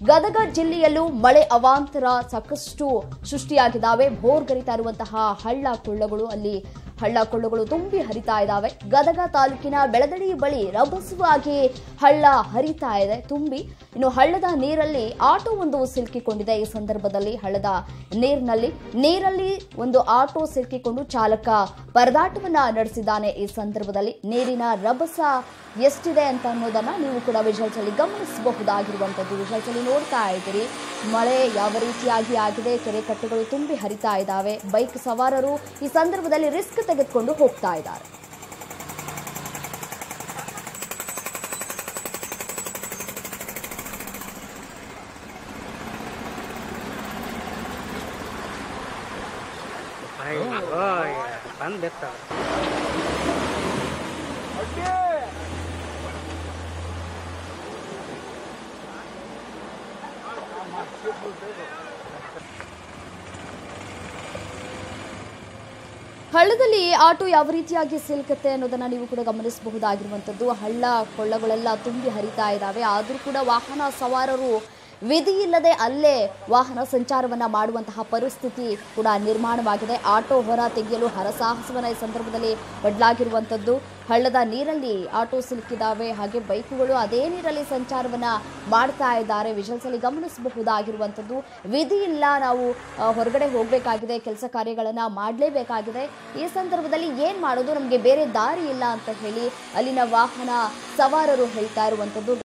ಗದಗ ಜಿಲ್ಲೆಯಲ್ಲೂ ಮಳೆ ಅವಾಂತರ ಸಾಕಷ್ಟು ಸೃಷ್ಟಿಯಾಗಿದ್ದಾವೆ ಭೋರ್ಗರಿತಾ ಇರುವಂತಹ ಹಳ್ಳ ಕೊಳ್ಳಗಳು ಅಲ್ಲಿ ಹಳ್ಳ ಕೊಳ್ಳಗಳು ತುಂಬಿ ಹರಿತಾ ಇದ್ದಾವೆ ಗದಗ ತಾಲೂಕಿನ ಬೆಳದಡಿ ಬಳಿ ರಭಸವಾಗಿ ಹಳ್ಳ ಹರಿತಾ ಇದೆ ತುಂಬಿ ಇನ್ನು ಹಳ್ಳದ ನೀರಲ್ಲಿ ಆಟೋ ಒಂದು ಸಿಲುಕಿಕೊಂಡಿದೆ ಈ ಸಂದರ್ಭದಲ್ಲಿ ಹಳ್ಳದ ನೀರಿನಲ್ಲಿ ನೀರಲ್ಲಿ ಒಂದು ಆಟೋ ಸಿಲುಕಿಕೊಂಡು ಚಾಲಕ ಪರದಾಟವನ್ನ ನಡೆಸಿದ್ದಾನೆ ಈ ಸಂದರ್ಭದಲ್ಲಿ ನೀರಿನ ರಭಸ ಎಷ್ಟಿದೆ ಅಂತ ಅನ್ನೋದನ್ನ ನೀವು ಕೂಡ ವಿಜುವಲ್ಸ್ ಅಲ್ಲಿ ಗಮನಿಸಬಹುದಾಗಿರುವಂತದ್ದು ವಿಜುವಲ್ಸ್ ಅಲ್ಲಿ ನೋಡ್ತಾ ಇದ್ದೀರಿ ಮಳೆ ಯಾವ ರೀತಿಯಾಗಿ ಆಗಿದೆ ಕೆರೆ ಕಟ್ಟೆಗಳು ತುಂಬಿ ಹರಿತಾ ಇದ್ದಾವೆ ಬೈಕ್ ಸವಾರರು ಈ ಸಂದರ್ಭದಲ್ಲಿ ರಿಸ್ಕ್ ತೆಗೆದುಕೊಂಡು ಹೋಗ್ತಾ ಇದ್ದಾರೆ ಅಯ್ಯೋ ಬಂದಿರ್ತಾವ ಹಳ್ಳದಲ್ಲಿ ಆಟೋ ಯಾವ ರೀತಿಯಾಗಿ ಸಿಲುಕುತ್ತೆ ಅನ್ನೋದನ್ನ ನೀವು ಕೂಡ ಗಮನಿಸಬಹುದಾಗಿರುವಂಥದ್ದು ಹಳ್ಳ ಕೊಳ್ಳಗಳೆಲ್ಲ ತುಂಬಿ ಹರಿತಾ ಇದ್ದಾವೆ ಆದರೂ ಕೂಡ ವಾಹನ ಸವಾರರು ವಿಧಿ ಇಲ್ಲದೆ ಅಲ್ಲೇ ವಾಹನ ಸಂಚಾರವನ್ನ ಮಾಡುವಂತಹ ಪರಿಸ್ಥಿತಿ ಕೂಡ ನಿರ್ಮಾಣವಾಗಿದೆ ಆಟೋ ಹೊರ ತೆಗೆಯಲು ಹರಸಾಹಸವನ್ನ ಈ ಸಂದರ್ಭದಲ್ಲಿ ಒಡ್ಲಾಗಿರುವಂಥದ್ದು ಹಳ್ಳದ ನೀರಲ್ಲಿ ಆಟೋ ಸಿಲುಕಿದಾವೆ ಹಾಗೆ ಬೈಕುಗಳು ಅದೇ ನೀರಲ್ಲಿ ಸಂಚಾರವನ್ನ ಮಾಡ್ತಾ ಇದ್ದಾರೆ ವಿಜುವಲ್ಸ್ ಅಲ್ಲಿ ಗಮನಿಸಬಹುದಾಗಿರುವಂಥದ್ದು ವಿಧಿ ಇಲ್ಲ ನಾವು ಆ, ಹೊರಗಡೆ ಹೋಗಬೇಕಾಗಿದೆ ಕೆಲಸ ಕಾರ್ಯಗಳನ್ನ ಮಾಡಲೇಬೇಕಾಗಿದೆ ಈ ಸಂದರ್ಭದಲ್ಲಿ ಏನ್ ಮಾಡೋದು ನಮಗೆ ಬೇರೆ ದಾರಿ ಇಲ್ಲ ಅಂತ ಹೇಳಿ ಅಲ್ಲಿನ ವಾಹನ ಸವಾರರು ಹೇಳ್ತಾ ಇರುವಂಥದ್ದು